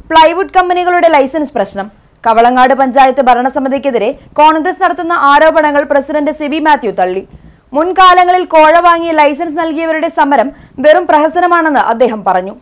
plywood കമ്പനികളുടെ licence പ്രശ്നം കവളങ്ങാട് പഞ്ചായത്ത് ഭരണസമിതിക്കെതിരെ കോൺഗ്രസ് നടത്തുന്ന ആരോപണങ്ങൾ പ്രസിഡന്റ് സിബി മാത്യു തള്ളി മുൻകാലങ്ങളിൽ കോഴ വാങ്ങി ലൈസൻസ് നൽകിയവരുടെ സമരം വെറും പ്രഹസനമാണെന്ന് അദ്ദേഹം പറഞ്ഞു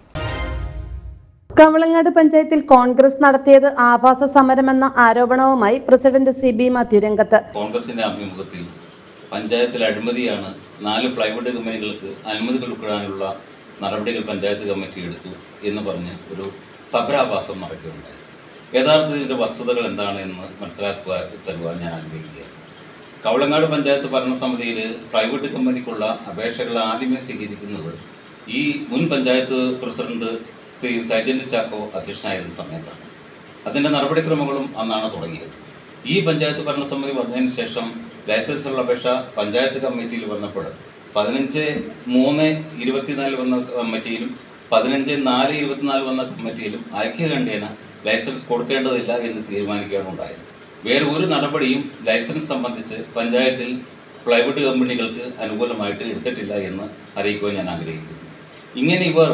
കവളങ്ങാട് പഞ്ചായത്തിൽ കോൺഗ്രസ് നടത്തിയത് ആഭാസ സമരമെന്ന ആരോപണവുമായി പ്രസിഡന്റ് സി ബി മാത്യു രംഗത്ത് കോൺഗ്രസിന്റെ ആഭിമുഖ്യത്തിൽ പഞ്ചായത്തിൽ അഴിമതിയാണ് നാല് പ്ലൈവുഡ് കമ്പനികൾക്ക് അനുമതി കൊടുക്കാനുള്ള നടപടികൾ പഞ്ചായത്ത് കമ്മിറ്റി എടുത്തു എന്ന് പറഞ്ഞ് ഒരു സഭരാഭാസം നടക്കുകയുണ്ടായി യഥാർത്ഥത്തിൽ ഇതിൻ്റെ വസ്തുതകൾ എന്താണ് എന്ന് മനസ്സിലാക്കുക തരുവാൻ ഞാൻ ആഗ്രഹിക്കുകയാണ് കവളങ്ങാട് പഞ്ചായത്ത് ഭരണസമിതിയിൽ പ്രൈവറ്റ് കമ്പനിക്കുള്ള അപേക്ഷകൾ ആദ്യമേ സ്വീകരിക്കുന്നത് ഈ മുൻ പഞ്ചായത്ത് പ്രസിഡന്റ് ശ്രീ സൈജന്റ് ചാക്കോ അധ്യക്ഷനായിരുന്ന സമയത്താണ് അതിൻ്റെ നടപടിക്രമങ്ങളും അന്നാണ് തുടങ്ങിയത് ഈ പഞ്ചായത്ത് ഭരണസമിതി വന്നതിന് ശേഷം ലൈസൻസുള്ള അപേക്ഷ പഞ്ചായത്ത് കമ്മിറ്റിയിൽ വന്നപ്പോൾ പതിനഞ്ച് മൂന്ന് ഇരുപത്തിനാല് വന്ന കമ്മിറ്റിയിലും പതിനഞ്ച് നാല് ഇരുപത്തിനാല് വന്ന കമ്മിറ്റിയിലും ഐക്യകണ്ഠേന ലൈസൻസ് കൊടുക്കേണ്ടതില്ല എന്ന് തീരുമാനിക്കുകയാണ് ഉണ്ടായത് വേറെ ഒരു നടപടിയും ലൈസൻസ് സംബന്ധിച്ച് പഞ്ചായത്തിൽ പ്ലൈവുഡ് കമ്പനികൾക്ക് അനുകൂലമായിട്ട് എടുത്തിട്ടില്ല എന്ന് അറിയിക്കുവാൻ ഞാൻ ആഗ്രഹിക്കുന്നു ഇങ്ങനെ ഇവർ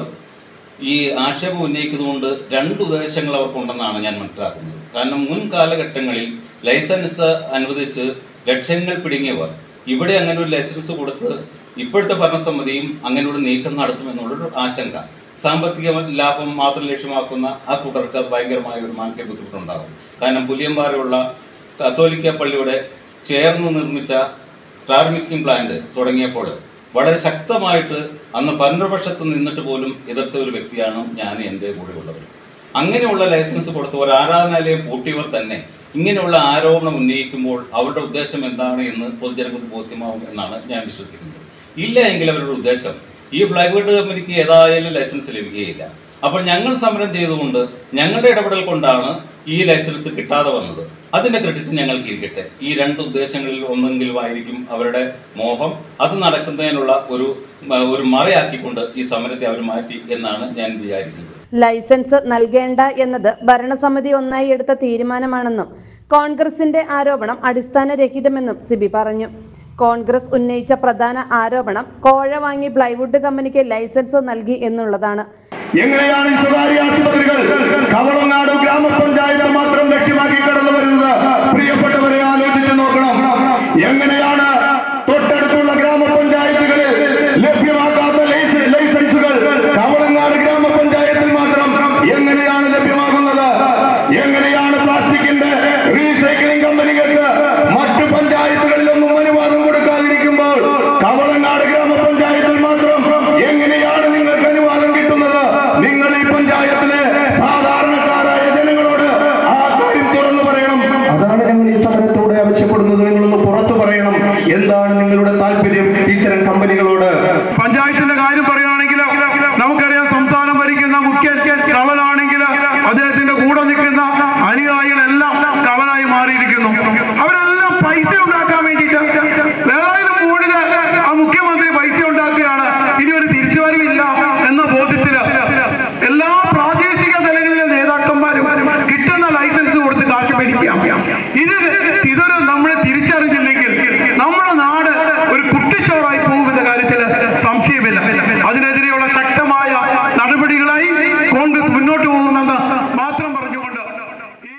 ഈ ആക്ഷേപം ഉന്നയിക്കുന്നതുകൊണ്ട് രണ്ട് ഉദ്ദേശങ്ങൾ അവർക്കുണ്ടെന്നാണ് ഞാൻ മനസ്സിലാക്കുന്നത് കാരണം മുൻ കാലഘട്ടങ്ങളിൽ ലൈസൻസ് അനുവദിച്ച് ലക്ഷങ്ങൾ പിടുങ്ങിയവർ ഇവിടെ അങ്ങനെ ഒരു ലൈസൻസ് കൊടുത്ത് ഇപ്പോഴത്തെ ഭരണസമിതിയും അങ്ങനെ ഒരു നീക്കം നടത്തുമെന്നുള്ളൊരു ആശങ്ക സാമ്പത്തിക ലാഭം മാത്രം ലക്ഷ്യമാക്കുന്ന ആ കൂട്ടർക്ക് അത് ഭയങ്കരമായ ഒരു മാനസിക ബുദ്ധിമുട്ടുണ്ടാകും കാരണം പുലിയമ്പാറയുള്ള കത്തോലിക്ക പള്ളിയുടെ ചേർന്ന് നിർമ്മിച്ച ട്രാർമിസ്ലിംഗ് പ്ലാന്റ് തുടങ്ങിയപ്പോൾ വളരെ ശക്തമായിട്ട് അന്ന് ഭരണപക്ഷത്ത് നിന്നിട്ട് പോലും എതിർത്ത ഒരു വ്യക്തിയാണ് ഞാൻ എൻ്റെ കൂടെ ഉള്ളവർ അങ്ങനെയുള്ള ലൈസൻസ് കൊടുത്ത ഒരു ആരാധനാലയം പൂട്ടിയവർ തന്നെ ഇങ്ങനെയുള്ള ആരോപണം ഉന്നയിക്കുമ്പോൾ അവരുടെ ഉദ്ദേശം എന്താണ് എന്ന് പൊതുജനങ്ങൾക്ക് ബോധ്യമാവും എന്നാണ് ഞാൻ വിശ്വസിക്കുന്നത് ഇല്ല എങ്കിൽ അവരുടെ ഉദ്ദേശം ഈ പ്ലൈവുഡ് കമ്പനിക്ക് ഏതായാലും ലൈസൻസ് ലഭിക്കുകയില്ല അപ്പോൾ ഞങ്ങൾ സമരം ചെയ്തുകൊണ്ട് ഞങ്ങളുടെ ഇടപെടൽ കൊണ്ടാണ് ഈ ലൈസൻസ് കിട്ടാതെ വന്നത് അതിന്റെ ക്രെഡിറ്റ് ഞങ്ങൾക്ക് ഇരിക്കട്ടെ ഈ രണ്ട് ഉദ്ദേശങ്ങളിൽ ഒന്നെങ്കിലും ആയിരിക്കും അവരുടെ മോഹം അത് നടക്കുന്നതിനുള്ള ഒരു മ- ഒരു മറയാക്കിക്കൊണ്ട് ഈ സമരത്തെ അവർ മാറ്റി എന്നാണ് ഞാൻ വിചാരിക്കുന്നത് ലൈസൻസ് നൽകേണ്ട എന്നത് ഭരണസമിതി ഒന്നായി എടുത്ത തീരുമാനമാണെന്നും കോൺഗ്രസിന്റെ ആരോപണം അടിസ്ഥാനരഹിതമെന്നും സിബി പറഞ്ഞു കോൺഗ്രസ് ഉന്നയിച്ച പ്രധാന ആരോപണം കോഴ വാങ്ങി പ്ലൈവുഡ് കമ്പനിക്ക് ലൈസൻസ് നൽകി എന്നുള്ളതാണ് എങ്ങനെയാണ് ഈ സ്വകാര്യ ആശുപത്രികൾ കവളനാട് ഗ്രാമപഞ്ചായത്ത് മാത്രം ലക്ഷ്യമാക്കി കടന്നു വരുന്നത് പ്രിയപ്പെട്ടവരെ ആലോചിച്ച് നോക്കണം എങ്ങനെയാണ് തൊട്ടടുത്തുള്ള ഗ്രാമപഞ്ചായത്തുകളിൽ ലഭ്യമാക്കാത്ത ലൈസ- ലൈസൻസുകൾ കവളങ്ങാട് ഗ്രാമപഞ്ചായത്തിൽ മാത്രം എങ്ങനെയാണ് ലഭ്യമാകുന്നത് എങ്ങനെയാണ് പ്ലാസ്റ്റിക്കിന്റെ റീസൈക്ലിംഗ് കമ്പനികൾക്ക് മറ്റു പഞ്ചായത്തുകളിലൊന്നും അനുവാദം കൊടുക്കാതിരിക്കുമ്പോൾ കവളങ്ങാട് ഗ്രാമപഞ്ചായത്തിൽ മാത്രം എങ്ങനെയാണ് നിങ്ങൾക്ക് അനുവാദം കിട്ടുന്നത് നിങ്ങൾ ഈ പഞ്ചായത്തിലെ സാധാരണക്കാരായ ജനങ്ങളോട് ആ കാര്യം തുറന്നു പറയണം അതാണ് ഞങ്ങൾ ഈ സമരത്തോടെ ആവശ്യപ്പെടുന്നത് നിങ്ങളൊന്ന് പുറത്തു പറയണം എന്താണ് നിങ്ങളുടെ താല്പര്യം ഇത്തരം കമ്പനികളോട് പഞ്ചായത്തിന്റെ കാര്യം പറയുകയാണെങ്കിൽ നമുക്കറിയാം സംസ്ഥാനം ഭരിക്കുന്ന മുഖ്യ കള്ളനാണെങ്കിൽ അദ്ദേഹത്തിന്റെ കൂടെ നിൽക്കുന്ന അനുയായികളെല്ലാം കള്ളനായി മാറിയിരിക്കുന്നു അവരെല്ലാം പൈസ ഉണ്ടാക്കാൻ വേണ്ടിയിട്ട് ഏതായാലും മൂടില് ആ മുഖ്യമന്ത്രി പൈസ ഉണ്ടാക്കുകയാണ് ഇനി ഒരു തിരിച്ചുവരവില്ല എന്ന ബോധ്യത്തില് എല്ലാ പ്രാദേശിക തലങ്ങളിലെ നേതാക്കന്മാരും കിട്ടുന്ന ലൈസൻസ് കൊടുത്ത് കാശ് മേടിക്കാം ഇത് ഇതൊരു നമ്മൾ തിരിച്ചറിഞ്ഞില്ലെങ്കിൽ നമ്മുടെ നാട് ഒരു കുട്ടിച്ചോറായി പോകുമെന്ന കാര്യത്തിൽ സംശയമില്ല അതിനെതിരെയുള്ള ശക്തമായ നടപടികളായി കോൺഗ്രസ് മുന്നോട്ട് പോകുമെന്ന് മാത്രം പറഞ്ഞുകൊണ്ട് ഈ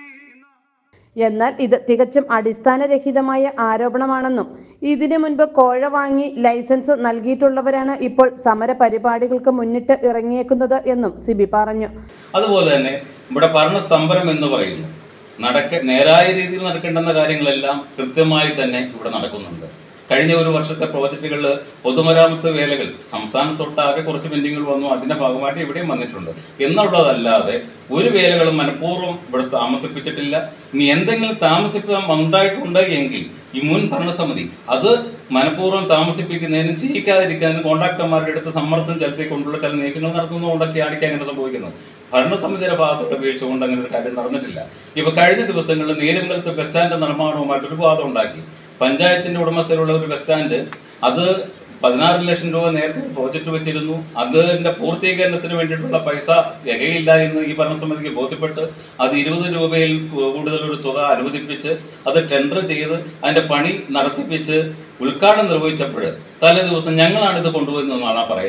ഇന്ന് എന്നാൽ ഇത് തികച്ചും അടിസ്ഥാനരഹിതമായ ആരോപണമാണെന്നും ഇതിനു മുൻപ് കോഴ വാങ്ങി ലൈസൻസ് നൽകിയിട്ടുള്ളവരാണ് ഇപ്പോൾ സമര പരിപാടികൾക്ക് മുന്നിട്ട് ഇറങ്ങിയേക്കുന്നത് എന്നും സിബി പറഞ്ഞു അതുപോലെ തന്നെ ഇവിടെ ഭരണസ്തംഭനം എന്ന് പറയുന്നു നടക്ക നേരായ രീതിയിൽ നടക്കേണ്ടുന്ന കാര്യങ്ങളെല്ലാം കൃത്യമായി തന്നെ ഇവിടെ നടക്കുന്നുണ്ട് കഴിഞ്ഞ ഒരു വർഷത്തെ പ്രോജക്റ്റുകളിൽ പൊതുമരാമത്ത് വേലകൾ സംസ്ഥാനത്തൊട്ടാകെ കുറച്ച് പെൻഡിങ്ങുകൾ വന്നു അതിന്റെ ഭാഗമായിട്ട് ഇവിടെയും വന്നിട്ടുണ്ട് എന്നുള്ളതല്ലാതെ ഒരു വേലകളും മനഃപൂർവ്വം ഇവിടെ താമസിപ്പിച്ചിട്ടില്ല ഇനി എന്തെങ്കിലും താമസിപ്പിക്കാൻ ഉണ്ടായിട്ടുണ്ട് എങ്കിൽ ഈ മുൻ ഭരണസമിതി അത് മനഃപൂർവ്വം താമസിപ്പിക്കുന്നതിനും ചെയ്യിക്കാതിരിക്കാനും കോൺട്രാക്ടർമാരുടെ അടുത്ത് സമ്മർദ്ദം ചെലുത്തിക്കൊണ്ടുള്ള ചില നീക്കങ്ങൾ നടത്തുന്നതുകൊണ്ടൊക്കെയാണ് എനിക്ക് അങ്ങനെ സംഭവിക്കുന്നത് ഭരണസമിതിയുടെ ഭാഗത്തുള്ള വീഴ്ച കൊണ്ട് അങ്ങനെ ഒരു കാര്യം നടന്നിട്ടില്ല ഇപ്പൊ കഴിഞ്ഞ ദിവസങ്ങളിൽ നേരുമംഗലത്ത് ബസ് സ്റ്റാൻഡ് നിർമ്മാണവുമായിട്ട് ഒരു വാദം ഉണ്ടാക്കി പഞ്ചായത്തിന്റെ ഉടമസ്ഥയിലുള്ള ഒരു ബസ് സ്റ്റാൻഡ് അത് പതിനാറ് ലക്ഷം രൂപ നേരത്തെ പ്രോജക്റ്റ് വെച്ചിരുന്നു അതിന്റെ പൂർത്തീകരണത്തിന് വേണ്ടിയിട്ടുള്ള പൈസ തികയില്ല എന്ന് ഈ ഭരണസമിതിക്ക് ബോധ്യപ്പെട്ട് അത് ഇരുപത് രൂപയിൽ കൂടുതൽ ഒരു തുക അനുവദിപ്പിച്ച് അത് ടെൻഡർ ചെയ്ത് അതിന്റെ പണി നടത്തിപ്പിച്ച് ഉദ്ഘാടനം നിർവഹിച്ചപ്പോൾ തലേ ദിവസം ഞങ്ങളാണ് ഇത് കൊണ്ടുവന്നതെന്നാണ് പറയുന്നത്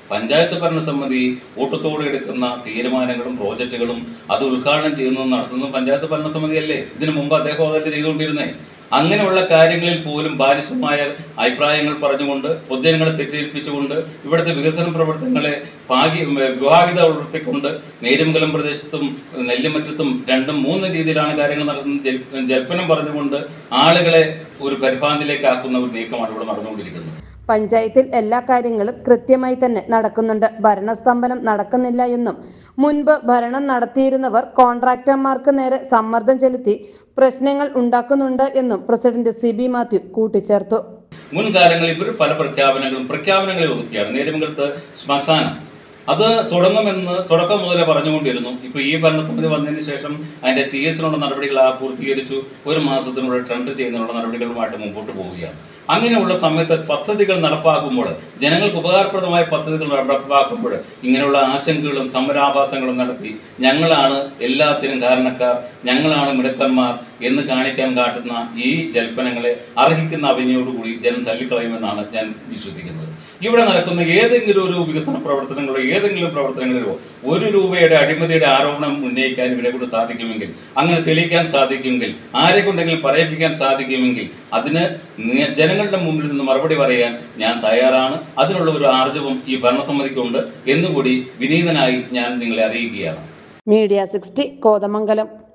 പഞ്ചായത്ത് ഭരണസമിതി കൂട്ടത്തോടെ എടുക്കുന്ന തീരുമാനങ്ങളും പ്രോജക്റ്റുകളും അത് ഉദ്ഘാടനം ചെയ്യുന്നതും നടത്തുന്നതും പഞ്ചായത്ത് ഭരണസമിതിയല്ലേ ഇതിനു മുമ്പ് അദ്ദേഹം അതല്ലേ ചെയ്തുകൊണ്ടിരുന്നേ അങ്ങനെയുള്ള കാര്യങ്ങളിൽ പോലും ബാലിശമായ അഭിപ്രായങ്ങൾ പറഞ്ഞുകൊണ്ട് പൊതുജനങ്ങളെ തെറ്റിദ്ധരിപ്പിച്ചുകൊണ്ട് ഇവിടുത്തെ വികസന പ്രവർത്തനങ്ങളെ ഭാഗ്യ വിവാഹിത ഉയർത്തിക്കൊണ്ട് നേരുമംഗലം പ്രദേശത്തും നെല്ലിമറ്റത്തും രണ്ടും മൂന്ന് രീതിയിലാണ് കാര്യങ്ങൾ നടത്തുന്നത് ജൽ- ജൽപ്പനം പറഞ്ഞുകൊണ്ട് ആളുകളെ ഒരു പരിഭ്രാന്തിയിലേക്ക് ആക്കുന്ന ഒരു നീക്കമാണ് ഇവിടെ നടന്നുകൊണ്ടിരിക്കുന്നത് പഞ്ചായത്തിൽ എല്ലാ കാര്യങ്ങളും കൃത്യമായി തന്നെ നടക്കുന്നുണ്ട് ഭരണസ്തംഭനം നടക്കുന്നില്ല എന്നും മുൻപ് ഭരണം നടത്തിയിരുന്നവർ കോൺട്രാക്ടർമാർക്ക് നേരെ സമ്മർദ്ദം ചെലുത്തി പ്രശ്നങ്ങൾ ഉണ്ടാക്കുന്നുണ്ട് എന്നും പ്രസിഡന്റ് സി ബി മാത്യു കൂട്ടിച്ചേർത്തു മുൻകാലങ്ങളിൽ ഇവർ പല പ്രഖ്യാപനങ്ങളും പ്രഖ്യാപനങ്ങളിൽ ഒതുക്കിയാണ് നേരമംഗലത്ത് ശ്മശാനം അത് തുടങ്ങുമെന്ന് തുടക്കം മുതലേ പറഞ്ഞുകൊണ്ടിരുന്നു ഇപ്പൊ ഈ ഭരണസമിതി വന്നതിന് ശേഷം അതിന്റെ ടി എസിനുള്ള നടപടികൾ ആ പൂർത്തീകരിച്ചു ഒരു മാസത്തിനുള്ളിൽ ടെൻഡർ ചെയ്യുന്നതിനുള്ള നടപടികളുമായിട്ട് മുമ്പോട്ട് പോവുകയാണ് അങ്ങനെയുള്ള സമയത്ത് പദ്ധതികൾ നടപ്പാക്കുമ്പോൾ ജനങ്ങൾക്ക് ഉപകാരപ്രദമായ പദ്ധതികൾ നടപ്പാക്കുമ്പോൾ ഇങ്ങനെയുള്ള ആശങ്കകളും സമരാഭാസങ്ങളും നടത്തി ഞങ്ങളാണ് എല്ലാത്തിനും കാരണക്കാർ ഞങ്ങളാണ് മിടുക്കന്മാർ എന്ന് കാണിക്കാൻ കാട്ടുന്ന ഈ ജൽപ്പനങ്ങളെ അർഹിക്കുന്ന അവനയോടുകൂടി ജനം തള്ളിക്കളയുമെന്നാണ് ഞാൻ വിശ്വസിക്കുന്നത് ഇവിടെ നടക്കുന്ന ഏതെങ്കിലും ഒരു വികസന പ്രവർത്തനങ്ങളോ ഏതെങ്കിലും പ്രവർത്തനങ്ങളിലോ ഒരു രൂപയുടെ അഴിമതിയുടെ ആരോപണം ഉന്നയിക്കാൻ ഇവരെ കൊണ്ട് സാധിക്കുമെങ്കിൽ അങ്ങനെ തെളിയിക്കാൻ സാധിക്കുമെങ്കിൽ ആരെ കൊണ്ടെങ്കിലും പറയിപ്പിക്കാൻ സാധിക്കുമെങ്കിൽ അതിന് നി- ജനങ്ങളുടെ മുമ്പിൽ നിന്ന് മറുപടി പറയാൻ ഞാൻ തയ്യാറാണ് അതിനുള്ള ഒരു ആർജവം ഈ ഭരണസമിതിക്കുണ്ട് എന്നുകൂടി വിനീതനായി ഞാൻ നിങ്ങളെ അറിയിക്കുകയാണ് മീഡിയ സിക്സ്റ്റി കോതമംഗലം